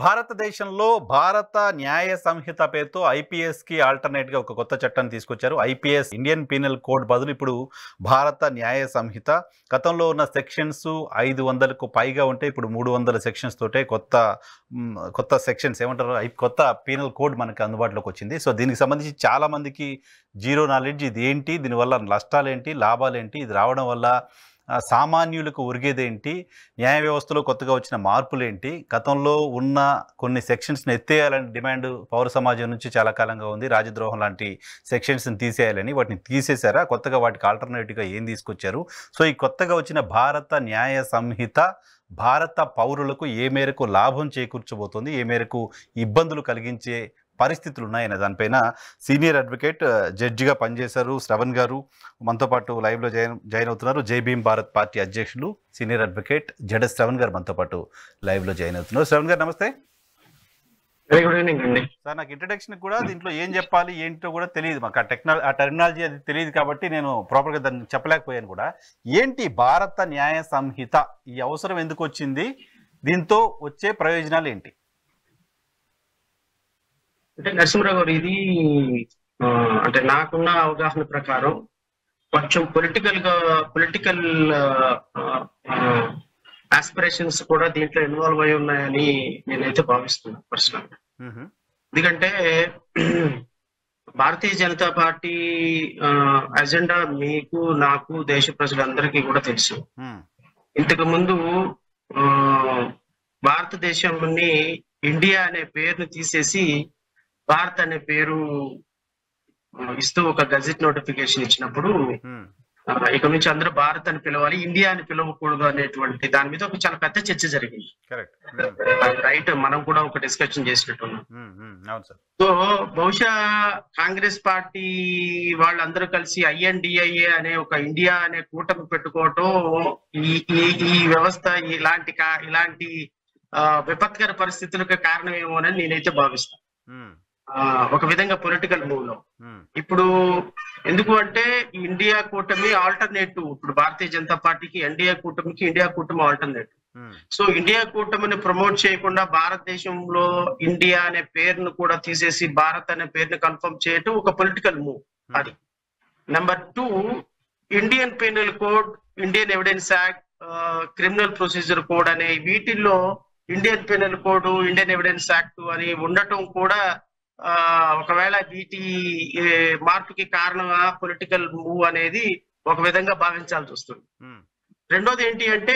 భారతదేశంలో భారత న్యాయ సంహిత పేరుతో ఐపీఎస్ కి ఆల్టర్నేట్ గా ఒక కొత్త చట్టాన్ని తీసుకొచ్చారు ఐపీఎస్ ఇండియన్ పీనల్ కోడ్ బదులు ఇప్పుడు భారత న్యాయ సంహిత గతంలో ఉన్న సెక్షన్స్ ఐదు వందలకు పైగా ఉంటే ఇప్పుడు మూడు వందల సెక్షన్స్ తోటే కొత్త మ్, కొత్త సెక్షన్స్ ఏమంటారు ఐ- కొత్త పీనల్ కోడ్ మనకి అందుబాటులోకి వచ్చింది సో దీనికి సంబంధించి చాలా మందికి జీరో నాలెడ్జ్ ఇది ఏంటి దీనివల్ల నష్టాలు ఏంటి లాభాలు ఏంటి ఇది రావడం వల్ల ఆ, సామాన్యులకు ఒరిగేదేంటి న్యాయ వ్యవస్థలో కొత్తగా వచ్చిన మార్పులేంటి గతంలో ఉన్న కొన్ని సెక్షన్స్ని ఎత్తేయాలని డిమాండ్ పౌర సమాజం నుంచి చాలా కాలంగా ఉంది రాజద్రోహం లాంటి సెక్షన్స్ని తీసేయాలని వాటిని తీసేశారా కొత్తగా వాటికి ఆల్టర్నేటివ్గా ఏం తీసుకొచ్చారు సో ఈ కొత్తగా వచ్చిన భారత న్యాయ సంహిత భారత పౌరులకు ఏ మేరకు లాభం చేకూర్చబోతోంది ఏ మేరకు ఇబ్బందులు కలిగించే పరిస్థితులు ఉన్నాయనే దానిపైన సీనియర్ అడ్వకేట్ ఆ, జడ్జిగా పనిచేశారు శ్రవణ్ గారు మనతో పాటు లైవ్లో జాయిన్ జాయిన్ అవుతున్నారు జై భీమ్ భారత్ పార్టీ అధ్యక్షులు సీనియర్ అడ్వకేట్ జడస్ శ్రవణ్ గారు మనతో పాటు లైవ్లో జాయిన్ అవుతున్నారు శ్రవణ్ గారు నమస్తే వెరీ గుడ్ ఈవినింగ్ అండి సార్ నాకు ఇంట్రడక్షన్ కూడా దీంట్లో ఏం చెప్పాలి ఏంటో కూడా తెలియదు మాకు ఆ టెక్నాలజీ ఆ టెక్నాలజీ అది తెలియదు కాబట్టి నేను ప్రాపర్గా దాన్ని చెప్పలేకపోయాను కూడా ఏంటి భారత న్యాయ సంహిత ఈ అవసరం ఎందుకు వచ్చింది దీంతో వచ్చే ప్రయోజనాలు ఏంటి అంటే నరసింహరావు గారు ఇది ఆ, అంటే నాకున్న అవగాహన ప్రకారం కొంచెం పొలిటికల్ గా పొలిటికల్ ఆస్పిరేషన్స్ కూడా దీంట్లో ఇన్వాల్వ్ అయి ఉన్నాయని నేనైతే భావిస్తున్నాను పర్సనల్ మ్హూ. ఎందుకంటే భారతీయ జనతా పార్టీ అజెండా మీకు నాకు దేశ ప్రజలందరికీ కూడా తెలుసు మ్. ఇంతకు ముందు ఆ, భారతదేశంలోని ఇండియా అనే పేరును తీసేసి భారత్ అనే పేరు ఆ, ఇస్తూ ఒక గజెట్ నోటిఫికేషన్ ఇచ్చినప్పుడు మ్. ఆ, ఇక నుంచి అందరూ భారత్ అని పిలవాలి ఇండియా అని పిలవకూడదు అనేటువంటి దాని మీద ఒక చాలా పెద్ద చర్చ జరిగింది కరెక్ట్ మ్. రైట్ మనం కూడా ఒక డిస్కషన్ చేసినట్టున్నాం మ్, మ్. అవును సార్ సో బహుశా కాంగ్రెస్ పార్టీ వాళ్ళందరూ కలిసి ఐఎన్డిఐఏ అనే ఒక ఇండియా అనే కూటమి పెట్టుకోవటం ఈ ఈ ఈ వ్యవస్థ ఇలాంటి కా- ఇలాంటి ఆ, విపత్కర పరిస్థితులకు కారణమేమోనని నేనైతే భావిస్తాను మ్. ఆ, ఒక విధంగా పొలిటికల్ మూవ్ లో మ్. ఇప్పుడు ఎందుకు అంటే ఈ ఇండియా కూటమి ఆల్టర్నేటివ్ ఇప్పుడు భారతీయ జనతా పార్టీకి ఎన్డీఏ కూటమికి ఇండియా కూటమి ఆల్టర్నేటివ్ మ్. సో ఇండియా కూటమిని ప్రమోట్ చేయకుండా భారతదేశంలో ఇండియా అనే పేరును కూడా తీసేసి భారత్ అనే పేరుని కన్ఫర్మ్ చేయటం ఒక పొలిటికల్ మూవ్ అది number two Indian penal code Indian evidence act criminal procedure code అనే వీటిల్లో Indian penal code Indian evidence act అని ఉండటం కూడా ఆ, ఒకవేళ వీటి ఏ, మార్పుకి కారణమా పొలిటికల్ మూవ్ అనేది ఒక విధంగా భావించాల్సి వస్తుంది మ్. రెండోది ఏంటి అంటే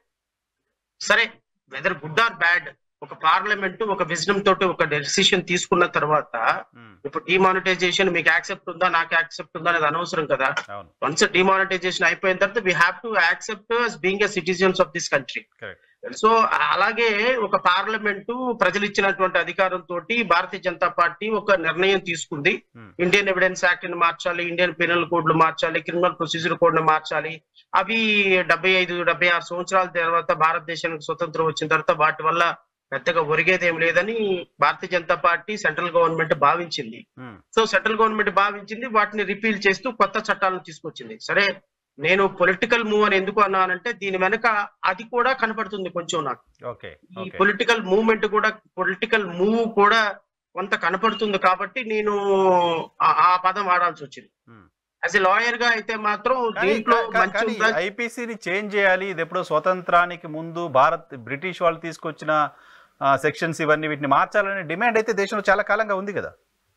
సరే వెదర్ గుడ్ ఆర్ బ్యాడ్ ఒక పార్లమెంట్ ఒక విజనం తోటి ఒక డెసిషన్ తీసుకున్న తర్వాత మ్. ఇప్పుడు డిమానిటైజేషన్ మీకు యాక్సెప్ట్ ఉందా నాకు యాక్సెప్ట్ ఉందా అనేది అనవసరం కదా అవును వన్స్ డిమానిటైజేషన్ అయిపోయిన తర్వాత we have to accept being a citizens of this country correct so అలాగే ఒక పార్లమెంటు ప్రజలు ఇచ్చినటువంటి అధికారంతో భారతీయ జనతా పార్టీ ఒక నిర్ణయం తీసుకుంది మ్. ఇండియన్ ఎవిడెన్స్ యాక్ట్ ని మార్చాలి ఇండియన్ పీనల్ కోడ్లు మార్చాలి క్రిమినల్ ప్రొసీజర్ కోడ్ ని మార్చాలి అవి డెబ్బై ఐదు డెబ్బై ఆరు సంవత్సరాల తర్వాత భారతదేశానికి స్వతంత్రం వచ్చిన తర్వాత వాటి వల్ల పెద్దగా ఒరిగేదేం లేదని Bharatiya Janata party central government భావించింది మ్. సో సెంట్రల్ గవర్నమెంట్ భావించింది వాటిని రిపీల్ చేస్తూ కొత్త చట్టాలను తీసుకొచ్చింది సరే నేను పొలిటికల్ మూవ్ అని ఎందుకు అన్నానంటే దీని వెనక అది కూడా కనపడుతుంది కొంచెం నాకు ఓకే ఈ ఓకే పొలిటికల్ మూవ్మెంట్ కూడా పొలిటికల్ మూవ్ కూడా కొంత కనపడుతుంది కాబట్టి నేను ఆ- ఆ పదం వాడాల్సి వచ్చింది మ్. యాజ్ ఎ లాయర్ గా అయితే మాత్రం కానీ దీంట్లో కా- కా- మంచి కానీ ఉందా? ఐపీసీని చేంజ్ చేయాలి ఇది ఎప్పుడో స్వతంత్రానికి ముందు భారత్ బ్రిటిష్ వాళ్ళు తీసుకొచ్చిన సెక్షన్స్ ఇవన్నీ వీటిని మార్చాలనే డిమాండ్ అయితే దేశంలో చాలా కాలంగా ఉంది కదా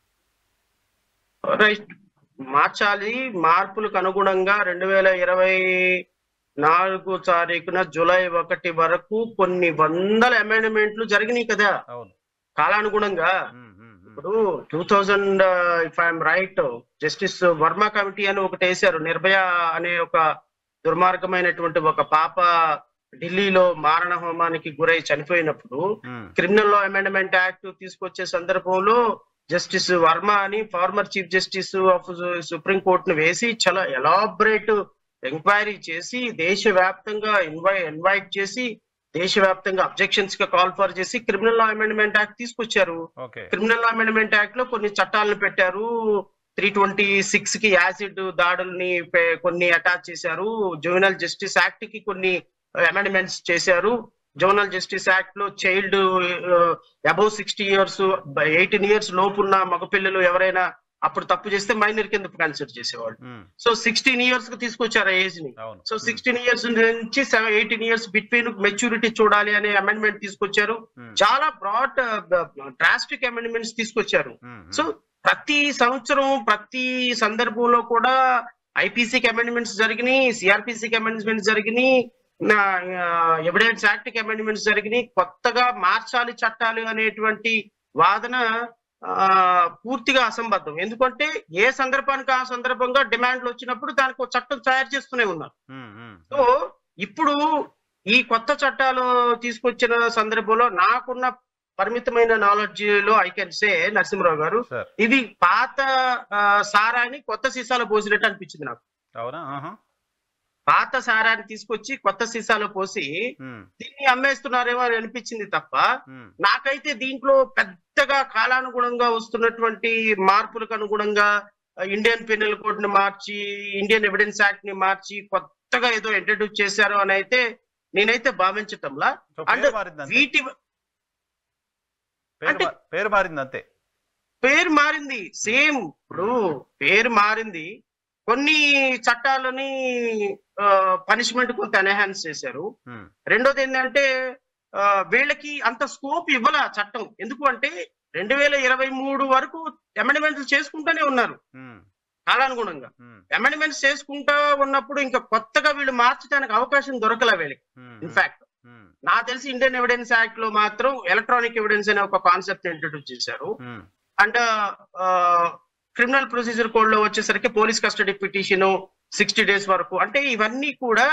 రైట్ మార్చాలి మార్పులకు అనుగుణంగా రెండు వేల ఇరవై నాలుగు తారీఖున జూలై ఒకటి వరకు కొన్ని వందల అమెండ్మెంట్లు జరిగినాయి కదా అవును కాలానుగుణంగా మ్, మ్, మ్. ఇప్పుడు two thousand if I'm right justice Verma committee అని ఒకటి వేశారు నిర్భయ అనే ఒక దుర్మార్గమైనటువంటి ఒక పాప ఢిల్లీలో మారణ హోమానికి గురై చనిపోయినప్పుడు మ్, క్రిమినల్ లా అమెండ్మెంట్ యాక్ట్ తీసుకొచ్చే సందర్భంలో జస్టిస్ వర్మ అని former chief justice of supreme కోర్టును వేసి చాలా ఎలాబరేట్ ఎంక్వైరీ చేసి దేశవ్యాప్తంగా ఇన్వై ఇన్వైట్ చేసి దేశవ్యాప్తంగా అబ్జెక్షన్స్ గా కాల్ ఫర్ చేసి క్రిమినల్ లా అమెండ్మెంట్ యాక్ట్ తీసుకొచ్చారు okay criminal law amendment act లో కొన్ని చట్టాలను పెట్టారు త్రీ ట్వంటీ సిక్స్ కి యాసిడ్ దాడుల్ని పె- కొన్ని అటాచ్ చేశారు జువెనల్ జస్టిస్ యాక్ట్ కి కొన్ని అమెండ్మెంట్స్ చేశారు జోనల్ జస్టిస్ యాక్ట్ లో child above sixty years eighteen years లోపున్న మగపిల్లలు ఎవరైనా అప్పుడు తప్పు చేస్తే మైనర్ కింద కన్సిడర్ చేసేవాళ్ళు ఉమ్, సో సిక్స్టీన్ ఇయర్స్ కి తీసుకొచ్చారు ఆ ఏజ్ ని అవును సో సిక్స్టీన్ ఇయర్స్ నుంచి ఎయిటీన్ ఇయర్స్ బిట్వీన్ మెచ్యూరిటీ చూడాలి అనే అమెండ్మెంట్ తీసుకొచ్చారు ఉమ్, చాలా బ్రాడ్ డ్రాస్టిక్ అమెండ్మెంట్స్ తీసుకొచ్చారు ఉమ్, సో ప్రతి సంవత్సరం ప్రతి సందర్భంలో కూడా ఐపీసీకి అమెండ్మెంట్స్ జరిగినాయి సిఆర్పిసికి అమెండ్మెంట్స్ జరిగినాయి ఎవిడెన్స్ యాక్ట్ కి అమెండ్మెంట్స్ జరిగినాయి కొత్తగా మార్చాలి చట్టాలు అనేటువంటి వాదన ఆ, పూర్తిగా అసంబద్ధం ఎందుకంటే ఏ సందర్భానికి ఆ సందర్భంగా డిమాండ్లు వచ్చినప్పుడు దానికి ఒక చట్టం తయారు చేస్తూనే ఉన్నారు ఉమ్, ఉమ్, సో ఇప్పుడు ఈ కొత్త చట్టాలు తీసుకొచ్చిన సందర్భంలో నాకున్న పరిమితమైన నాలెడ్జ్ లో ఐ కెన్ సే నరసింహరావు గారు సార్ ఇది పాత ఆ, సారాన్ని కొత్త సీసాలో పోసినట్టు అనిపించింది నాకు అవునా ఆహా, పాత సారాన్ని తీసుకొచ్చి కొత్త సీసాలో పోసి ఉమ్, దీన్ని అమ్మేస్తున్నారేమో అని అనిపించింది తప్ప ఉమ్, నాకైతే దీంట్లో పెద్దగా కాలానుగుణంగా వస్తున్నటువంటి మార్పులకు అనుగుణంగా ఆ, ఇండియన్ పెనల్ కోడ్ ని మార్చి ఇండియన్ ఎవిడెన్స్ యాక్ట్ ని మార్చి కొత్తగా ఏదో ఇంట్రడ్యూస్ చేశారు అని అయితే నేనైతే భావించటంలా సో అంటే పేరు మారింది అంతే వీటి పేరు అంటే- మా- పేరు మారింది అంతే పేరు మారింది సేమ్ ఇప్పుడు పేరు మారింది కొన్ని చట్టాలని పనిష్మెంట్ కొంత ఎన్హాన్స్ చేశారు ఉమ్, రెండోది ఏంటంటే ఆ, వీళ్ళకి అంత స్కోప్ ఇవ్వాల చట్టం ఎందుకు అంటే రెండు వేల ఇరవై మూడు వరకు అమెండ్మెంట్స్ చేసుకుంటూనే ఉన్నారు ఉమ్, కాలానుగుణంగా ఉమ్, అమెండ్మెంట్స్ చేసుకుంటా ఉన్నప్పుడు ఇంకా కొత్తగా వీళ్ళు మార్చడానికి అవకాశం దొరకలే వీళ్ళకి ఉమ్, ఇన్ఫాక్ట్ ఉమ్, నాకు తెలిసి ఇండియన్ ఎవిడెన్స్ యాక్ట్ లో మాత్రం ఎలక్ట్రానిక్ ఎవిడెన్స్ అనే ఒక కాన్సెప్ట్ ఇంట్రడ్యూస్ చేశారు um, and criminal procedure code లో వచ్చేసరికి police custody petition sixty days వరకు అంటే ఇవన్నీ కూడా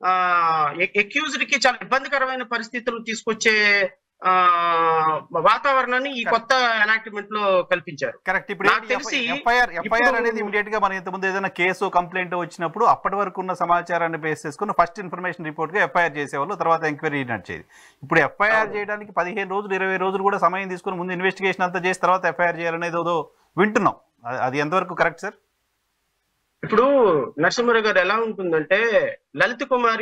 ఎక్యూజ్డ్ కి చాలా ఇబ్బందికరమైన పరిస్థితులు తీసుకొచ్చే ఆ, వాతావరణాన్ని ఈ కొత్త ఎనాక్ట్మెంట్ లో కల్పించారు కరెక్ట్ ఇప్పుడు నాకు తెలిసి ఎఫ్ఐఆర్ ఎఫ్ఐఆర్ ఇప్పుడు- అనేది ఇమీడియట్ గా మన ఇంతకుముందు ఏదైనా కేసు కంప్లైంట్ వచ్చినప్పుడు అప్పటి వరకు ఉన్న సమాచారాన్ని బేస్ చేసుకుని ఫస్ట్ ఇన్ఫర్మేషన్ రిపోర్ట్ గా ఎఫ్ఐఆర్ చేసేవాళ్ళు తర్వాత ఎంక్వైరీ నడిచేది ఇప్పుడు ఎఫ్ఐఆర్ అవును. చేయడానికి పదిహేను రోజులు ఇరవై రోజులు కూడా సమయం తీసుకుని ముందు ఇన్వెస్టిగేషన్ అంతా చేసి తర్వాత ఎఫ్ఐఆర్ చేయాలనేది ఏదో వింటున్నాం అది- అది ఎంతవరకు కరెక్ట్ సార్ ఇప్పుడు నరసింహరావు గారు ఎలా ఉంటుందంటే లలిత కుమారి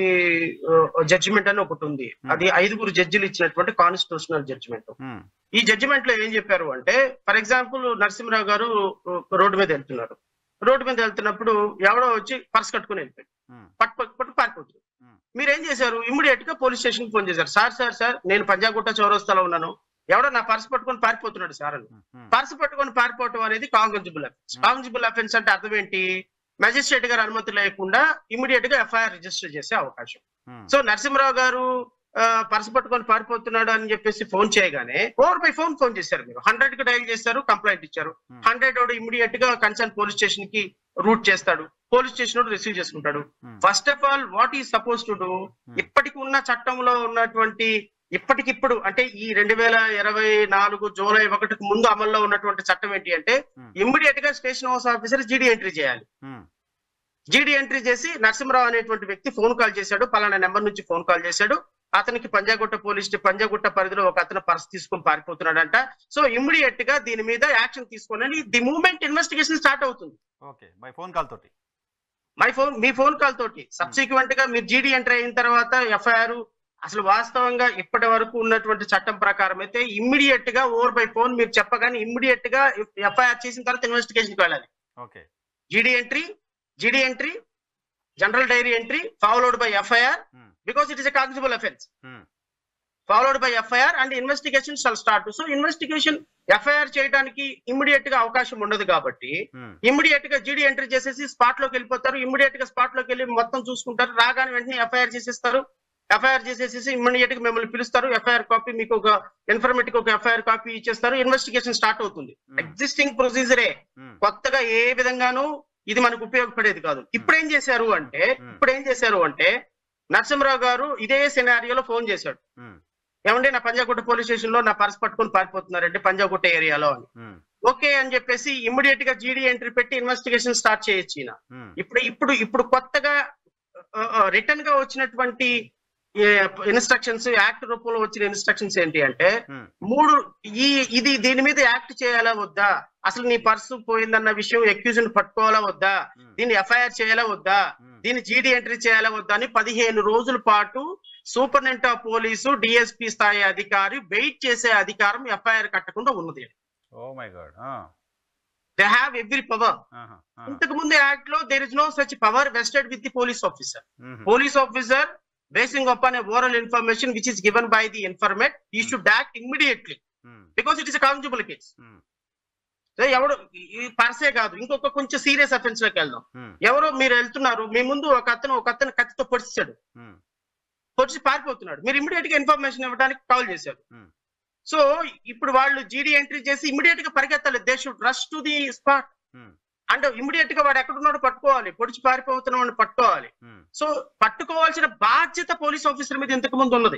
జడ్జిమెంట్ అని ఒకటి ఉంది అది ఐదుగురు జడ్జిలు ఇచ్చినటువంటి కాన్స్టిట్యూషనల్ జడ్జిమెంట్ ఈ జడ్జిమెంట్ లో ఏం చెప్పారు అంటే ఫర్ ఎగ్జాంపుల్ నరసింహరావు గారు రోడ్డు మీద వెళ్తున్నారు రోడ్డు మీద వెళ్తున్నప్పుడు ఎవడో వచ్చి పర్స్ కట్టుకుని వెళ్ళిపోయాడు పట్టు పట్టు పట్టు పారిపోతుంది Hmm. మీరు ఏం చేశారు ఇమ్మీడియట్ గా పోలీస్ స్టేషన్ ఫోన్ చేశారు సార్ సార్ సార్ నేను పంజాగుట్ట చౌరస్తాలో ఉన్నాను ఎవడో నా పర్స్ పట్టుకొని పారిపోతున్నాడు సార్ అని పర్స్ పట్టుకొని పారిపోవటం అనేది cognizable offence Hmm. Cognizable offence అంటే అర్థం ఏంటి మెజిస్ట్రేట్ గారు అనుమతి లేకుండా ఇమీడియట్ గా ఎఫ్ఐఆర్ రిజిస్టర్ చేసే అవకాశం సో నరసింహరావు గారు పర్స్ పట్టుకొని పారిపోతున్నాడు అని చెప్పేసి ఫోన్ చేయగానే ఓవర్ బై ఫోన్ ఫోన్ చేశారు మీరు హండ్రెడ్ కి డైల్ చేశారు కంప్లైంట్ ఇచ్చారు Hmm. హండ్రెడ్ వాడు ఇమీడియట్ గా కన్సర్న్ పోలీస్ స్టేషన్ కి రూట్ చేస్తాడు పోలీస్ స్టేషన్ రిసీవ్ చేసుకుంటాడు first of all what is suppose to do ఇప్పటికి ఉన్న చట్టంలో ఉన్నటువంటి ఇప్పటికిప్పుడు అంటే ఈ రెండు వేల ఇరవై నాలుగు జూలై ఒకటికి ముందు అమల్లో ఉన్నటువంటి చట్టం ఏంటి అంటే Hmm. ఇమ్మీడియట్ గా station house officer GD entry చేయాలి జీడీ ఎంట్రీ చేసి నరసింహరావు అనేటువంటి వ్యక్తి ఫోన్ కాల్ చేశాడు పలానా నెంబర్ నుంచి ఫోన్ కాల్ చేశాడు అతనికి పంజాగుట్ట పోలీస్ స్టే- పంజాగుట్ట పరిధిలో ఒక అతను పర్స్ తీసుకొని పారిపోతున్నాడంట సో ఇమ్మీడియట్ గా దీని మీద యాక్షన్ తీసుకోనని ది మూమెంట్ ఇన్వెస్టిగేషన్ స్టార్ట్ అవుతుంది ఓకే బై ఫోన్ కాల్ తోటి my phone me phone call తోటి సబ్సిక్వెంట్ గా మీరు జీడీ ఎంటర్ అయిన తర్వాత ఎఫ్ఐఆర్ అసలు వాస్తవంగా ఇప్పటి వరకు ఉన్నటువంటి చట్టం ప్రకారం అయితే ఇమ్మీడియట్ గా ఓవర్ బై ఫోన్ మీరు చెప్పగానే ఇమ్మీడియట్ గా ఎఫ్ఐఆర్ చేసిన తర్వాత ఇన్వెస్టిగేషన్ కి వెళ్ళాలి okay GD entry GD entry general diary entry followed by FIR Hmm. Because it is a cognizable offence followed by FIR and investigation shall start so investigation FIR చేయడానికి immediate గా అవకాశం ఉండదు కాబట్టి immediate గా జీడీ entry చేసేసి spot లోకి వెళ్ళిపోతారు ఇమ్మీడియట్ గా స్పాట్ లోకి వెళ్ళి మొత్తం చూసుకుంటారు రాగానే వెంటనే ఎఫ్ఐఆర్ చేసేస్తారు ఎఫ్ఐఆర్ చేసేసి ఇమ్మీడియట్ గా మిమ్మల్ని పిలుస్తారు ఎఫ్ఐఆర్ కాపీ మీకు ఒక ఇన్ఫర్మేటివ్ ఒక ఎఫ్ఐఆర్ కాపీ ఇచ్చేస్తారు ఇన్వెస్టిగేషన్ స్టార్ట్ అవుతుంది ఎగ్జిస్టింగ్ ప్రొసీజరే కొత్తగా ఏ విధంగానూ ఇది మనకు ఉపయోగపడేది కాదు ఇప్పుడు ఏం చేశారు అంటే ఇప్పుడు ఏం చేశారు అంటే నరసింహరావు గారు ఇదే సినారియోలో ఫోన్ చేశాడు ఏమంటే నా పంజాగుట్ట పోలీస్ స్టేషన్ లో నా పర్స్ పట్టుకొని పారిపోతున్నారండి పంజాగుట్ట ఏరియాలో అని ఓకే అని చెప్పేసి ఇమ్మీడియట్ గా జీడీ ఎంట్రీ పెట్టి ఇన్వెస్టిగేషన్ స్టార్ట్ చేయొచ్చు ఈయన ఇప్పుడు ఇప్పుడు ఇప్పుడు కొత్తగా రిటర్న్ గా వచ్చినటువంటి ఇన్స్ట్రక్షన్స్ యాక్ట్ రూపంలో వచ్చిన ఇన్స్ట్రక్షన్స్ ఏంటి అంటే మూడు ఈ ఇది దీని మీద యాక్ట్ చేయాలా వద్దా అసలు నీ పర్సు పోయిందన్న విషయం ఎక్యూజ్ పట్టుకోవాలా వద్దా దీన్ని ఎఫ్ఐఆర్ చేయాలా వద్దా దీన్ని జీడీ ఎంట్రీ చేయాలా వద్దా అని పదిహేను రోజుల పాటు సూపరింటెండెంట్ ఆఫ్ పోలీసు డిఎస్పీ స్థాయి అధికారి వెయిట్ చేసే అధికారం ఎఫ్ఐఆర్ కట్టకుండా ఉన్నది oh my god they have every power ఇంతకు ముందు యాక్ట్ లో there is no such power vested with the police officer police officer basing upon a oral information which is given by the informant he should act immediately because it is a cognizable case so ఎవడు ఈ per se కాదు ఇంకొక కొంచెం serious offence లోకి వెళ్దాం ఎవరో మీరు వెళ్తున్నారు మీ ముందు ఒక అతను ఒక అతను కత్తితో పొడిచాడు పొడిచి పారిపోతున్నాడు మీరు ఇమీడియట్ గా ఇన్ఫర్మేషన్ ఇవ్వడానికి కాల్ చేశారు Hmm. సో ఇప్పుడు వాళ్ళు జీడీ ఎంట్రీ చేసి ఇమీడియట్ గా పరిగెత్తాలి they should rush to the spot అంటే ఇమీడియట్ గా వాడు ఎక్కడున్నాడో పట్టుకోవాలి పొడిచి పారిపోతున్న వాడిని పట్టుకోవాలి సో పట్టుకోవాల్సిన బాధ్యత పోలీస్ ఆఫీసర్ మీద ఇంతకు ముందు ఉన్నది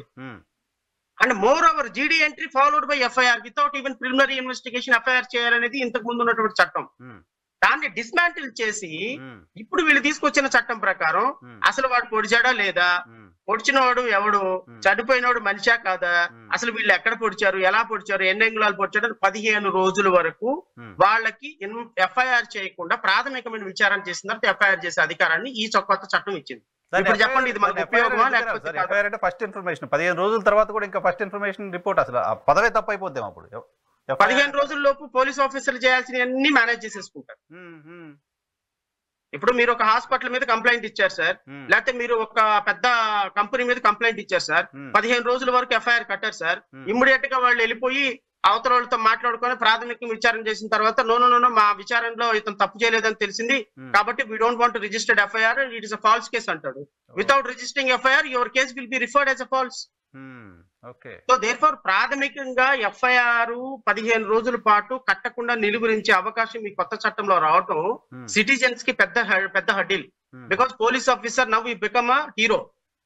and moreover GD entry followed by FIR without even preliminary investigation FIR చేయాలనేది ఇంతకు ముందు ఉన్నటువంటి చట్టం దాన్ని డిస్మాంటిల్ చేసి ఇప్పుడు వీళ్ళు తీసుకొచ్చిన చట్టం ప్రకారం అసలు వాడు పొడిచాడా లేదా పొడిచినవాడు ఎవడు చనిపోయినవాడు మనిషా కాదా అసలు వీళ్ళు ఎక్కడ పొడిచారు ఎలా పొడిచారు ఎన్ని అంగుళాలు పొడిచారు అని పదిహేను రోజుల వరకు వాళ్ళకి ఎఫ్ఐఆర్ చేయకుండా ప్రాథమికమైన విచారణ చేసిన తర్వాత ఎఫ్ఐఆర్ చేసే అధికారాన్ని ఈ చొ- కొత్త చట్టం ఇచ్చింది ఇప్పుడు చెప్పండి ఇది మనకు ఉపయోగమా లేకపోతే కాదా? ఎఫ్ఐఆర్ అంటే ఫస్ట్ ఇన్ఫర్మేషన్ పదిహేను రోజుల తర్వాత కూడా ఇంకా ఫస్ట్ ఇన్ఫర్మేషన్ రిపోర్ట్ అసలు ఆ పదవే తప్పు అయిపోద్దాం అప్పుడు FIR పదిహేను రోజుల లోపు పోలీస్ ఆఫీసర్లు చేయాల్సినవన్నీ మేనేజ్ చేసేసుకుంటారు ఉమ్, ఉమ్, ఇప్పుడు మీరు ఒక హాస్పిటల్ మీద కంప్లైంట్ ఇచ్చారు సార్ ఉమ్, లేకపోతే మీరు ఒక పెద్ద కంపెనీ మీద కంప్లైంట్ ఇచ్చారు సార్ ఉమ్, పదిహేను రోజుల వరకు ఎఫ్ఐఆర్ కట్టారు సార్ ఉమ్. ఇమ్మీడియట్ గా వాళ్ళు వెళ్ళిపోయి అవతల వాళ్ళతో మాట్లాడుకొని ప్రాథమిక విచారణ చేసిన తర్వాత నో నో నో మా విచారణలో ఇతను తప్పు చేయలేదని తెలిసింది ఉమ్. కాబట్టి we don't want registered FIR it is a false case అంటాడు without registering FIR your case will be referred as a false um, okay so therefore ప్రాథమికంగా ఎఫ్ఐఆర్ పదిహేను రోజుల పాటు కట్టకుండా నిలుగురించే అవకాశం ఈ కొత్త చట్టంలో రావటం ఉమ్, సిటిజన్స్ కి పెద్ద హ- పెద్ద hurdle um, because police officer now he become a hero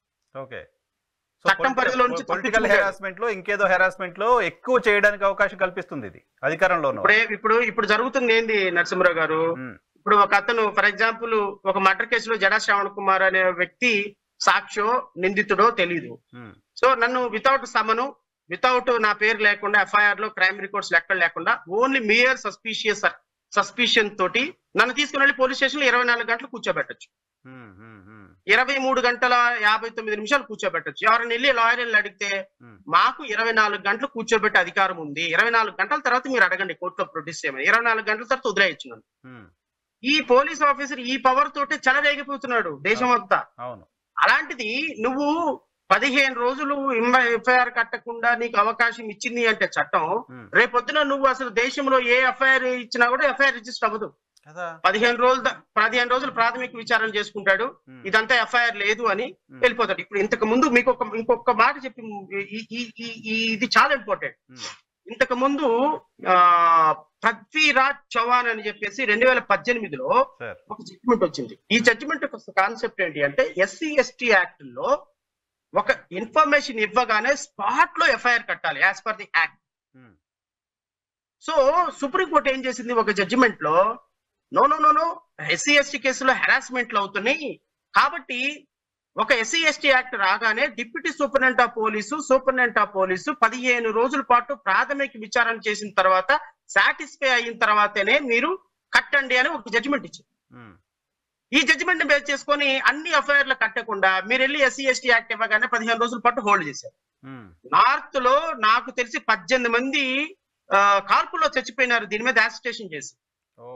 okay చట్టం పరిధిలో నుంచి పొలిటికల్ తప్పించుకుంటాడు. హెరాస్మెంట్ లో ఇంకేదో హెరాస్మెంట్ లో ఎక్కువ చేయడానికి అవకాశం కల్పిస్తుంది ఇది అధికారంలో ఉన్న ఇప్పుడే ఇప్పుడు ఇప్పుడు జరుగుతుంది ఏంది నరసింహరావు గారు ఉమ్, ఇప్పుడు ఒక అతను ఫర్ ఎగ్జాంపుల్ ఒక మర్డర్ కేసులో జడా శ్రావణ్ కుమార్ అనే వ్యక్తి సాక్షో నిందితుడో తెలియదు ఉమ్, సో నన్ను వితౌట్ సమను వితౌట్ నా పేరు లేకుండా ఎఫ్ఐఆర్ లో క్రైమ్ రికార్డ్స్ లెక్కలు లేకుండా ఓన్లీ మియర్ సస్పీషియస్ సస్పిషన్ తోటి నన్ను తీసుకుని వెళ్ళి పోలీస్ స్టేషన్ లో ఇరవై నాలుగు గంటలు కూర్చోబెట్టచ్చు ఉమ్, ఉమ్, ఉమ్, ఇరవై మూడు గంటల యాభై తొమ్మిది నిమిషాలు కూర్చోబెట్టచ్చు ఎవరైనా వెళ్ళి లాయర్ని అడిగితే ఉమ్, మాకు ఇరవై నాలుగు గంటలు కూర్చోబెట్టే అధికారం ఉంది ఇరవై నాలుగు గంటల తర్వాత మీరు అడగండి కోర్టులో ప్రొడ్యూస్ చేయమని ఇరవై నాలుగు గంటల తర్వాత వదిలేయచ్చు నన్ను ఉమ్, ఈ పోలీస్ ఆఫీసర్ ఈ పవర్ తోటే చెలరేగిపోతున్నాడు దేశం అంతా అవును అలాంటిది నువ్వు పదిహేను రోజులు ఎఫ్ఐఆర్ కట్టకుండా నీకు అవకాశం ఇచ్చింది అంటే చట్టం ఉమ్, రేపొద్దున నువ్వు అసలు దేశంలో ఏ ఎఫ్ఐఆర్ ఇచ్చినా కూడా ఎఫ్ఐఆర్ రిజిస్టర్ అవ్వదు కదా పదిహేను రోజులు ద- పదిహేను రోజులు ప్రాథమిక విచారణ చేసుకుంటాడు ఉమ్, ఇదంతా ఎఫ్ఐఆర్ లేదు అని ఉమ్, వెళ్ళిపోతాడు ఇప్పుడు ఇంతకు ముందు మీకు ఒక ఇంకొక మాట చెప్పి ఈ- ఈ- ఈ- ఈ- ఇది చాలా ఇంపార్టెంట్ ఉమ్, ఇంతకు ముందు ఆ పృథ్వీరాజ్ చౌహాన్ అని చెప్పేసి రెండు వేల పద్దెనిమిదిలో సార్ ఒక జడ్జిమెంట్ వచ్చింది ఈ జడ్జిమెంట్ యొక్క కాన్సెప్ట్ ఏంటి అంటే ఎస్సీ ఎస్టీ యాక్ట్ లో ఒక ఇన్ఫర్మేషన్ ఇవ్వగానే స్పాట్ లో ఎఫ్ఐఆర్ కట్టాలి as per the act um, so Supreme Court ఏం చేసింది ఒక జడ్జిమెంట్ లో no no no no SC ST కేసులో హెరాస్మెంట్లు అవుతున్నాయి కాబట్టి ఒక ఎస్సీ ఎస్టీ యాక్ట్ రాగానే deputy superintendent of police superintendent of police పదిహేను రోజుల పాటు ప్రాథమిక విచారణ చేసిన తర్వాత సాటిస్ఫై అయిన తర్వాతనే మీరు కట్టండి అని ఒక జడ్జిమెంట్ ఇచ్చింది ఉమ్, ఈ జడ్జిమెంట్ బేస్ చేసుకొని అన్ని ఎఫ్ఐఆర్లు కట్టకుండా మీరు వెళ్ళి ఎస్సీ ఎస్టీ యాక్ట్ ఇవ్వగానే పదిహేను రోజుల పాటు హోల్డ్ చేశారు ఉమ్, నార్త్ లో నాకు తెలిసి పద్దెనిమిది మంది ఆ, కాల్పుల్లో చచ్చిపోయినారు దీని మీద యాసిటేషన్ చేసి ఓ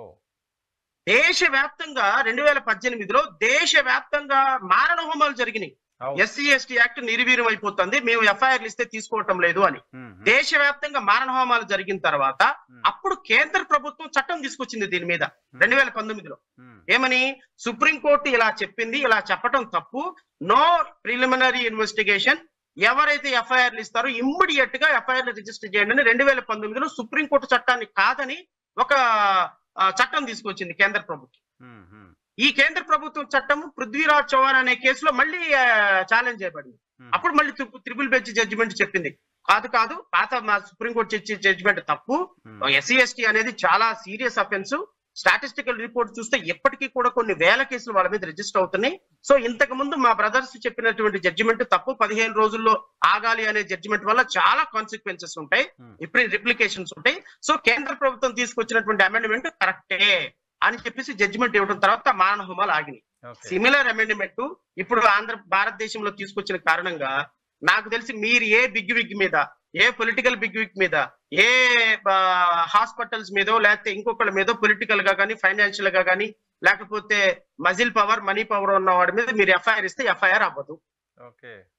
దేశవ్యాప్తంగా రెండు వేల పద్దెనిమిదిలో దేశవ్యాప్తంగా మారణ హోమాలు జరిగినాయి అవును ఎస్సీ ఎస్టీ యాక్ట్ నిర్వీర్యం అయిపోతుంది మేము ఎఫ్ఐఆర్లు ఇస్తే తీసుకోవటం లేదు అని ఉమ్, ఉమ్, దేశవ్యాప్తంగా మారణ హోమాలు జరిగిన తర్వాత ఉమ్, అప్పుడు కేంద్ర ప్రభుత్వం చట్టం తీసుకొచ్చింది దీని మీద రెండు వేల పంతొమ్మిదిలో ఉమ్, ఏమని సుప్రీంకోర్టు ఇలా చెప్పింది ఇలా చెప్పటం తప్పు నో ప్రిలిమినరీ ఇన్వెస్టిగేషన్ ఎవరైతే ఎఫ్ఐఆర్లు ఇస్తారో ఇమ్మీడియట్ గా ఎఫ్ఐఆర్ రిజిస్టర్ చేయండి అని రెండు వేల పంతొమ్మిదిలో సుప్రీంకోర్టు చట్టాన్ని కాదని ఒక ఆ, చట్టం తీసుకొచ్చింది కేంద్ర ప్రభుత్వం ఉమ్, ఉమ్, ఈ కేంద్ర ప్రభుత్వం చట్టం పృథ్వీరాజ్ చౌహాన్ అనే కేసులో మళ్ళీ ఛాలెంజ్ చేయబడింది ఉమ్, అప్పుడు మళ్ళీ త్రి- త్రిపుల్ బెంచ్ జడ్జిమెంట్ చెప్పింది కాదు కాదు పాత మా సుప్రీంకోర్టు ఇచ్చే జడ్జిమెంట్ తప్పు ఉమ్, ఎస్సీ ఎస్టీ అనేది చాలా సీరియస్ అఫెన్స్ స్టాటిస్టికల్ రిపోర్ట్ చూస్తే ఎప్పటికీ కూడా కొన్ని వేల కేసులు వాళ్ళ మీద రిజిస్టర్ అవుతున్నాయి సో ఇంతకు ముందు మా బ్రదర్స్ చెప్పినటువంటి జడ్జిమెంట్ తప్పు పదిహేను రోజుల్లో ఆగాలి అనే జడ్జిమెంట్ వల్ల చాలా కాన్సిక్వెన్సెస్ ఉంటాయి Hmm. ఇప్పుడు రిప్లికేషన్స్ ఉంటాయి సో కేంద్ర ప్రభుత్వం తీసుకొచ్చినటువంటి అమెండ్మెంట్ కరెక్టే అని చెప్పేసి జడ్జిమెంట్ ఇవ్వడం తర్వాత మారణ హోమాలు ఆగినాయి ఓకే సిమిలర్ అమెండ్మెంట్ ఇప్పుడు ఆంధ్ర భారతదేశంలో తీసుకొచ్చిన కారణంగా నాకు తెలిసి మీరు ఏ బిగ్ విగ్ మీద ఏ పొలిటికల్ బిగ్ విగ్ మీద ఏ హాస్పిటల్స్ మీదో లేకపోతే ఇంకొకళ్ళ మీదో పొలిటికల్ గా కానీ ఫైనాన్షియల్ గా కానీ లేకపోతే మజిల్ పవర్ మనీ పవర్ ఉన్న వాడి మీద మీరు ఎఫ్ఐఆర్ ఇస్తే ఎఫ్ఐఆర్ అవ్వదు ఓకే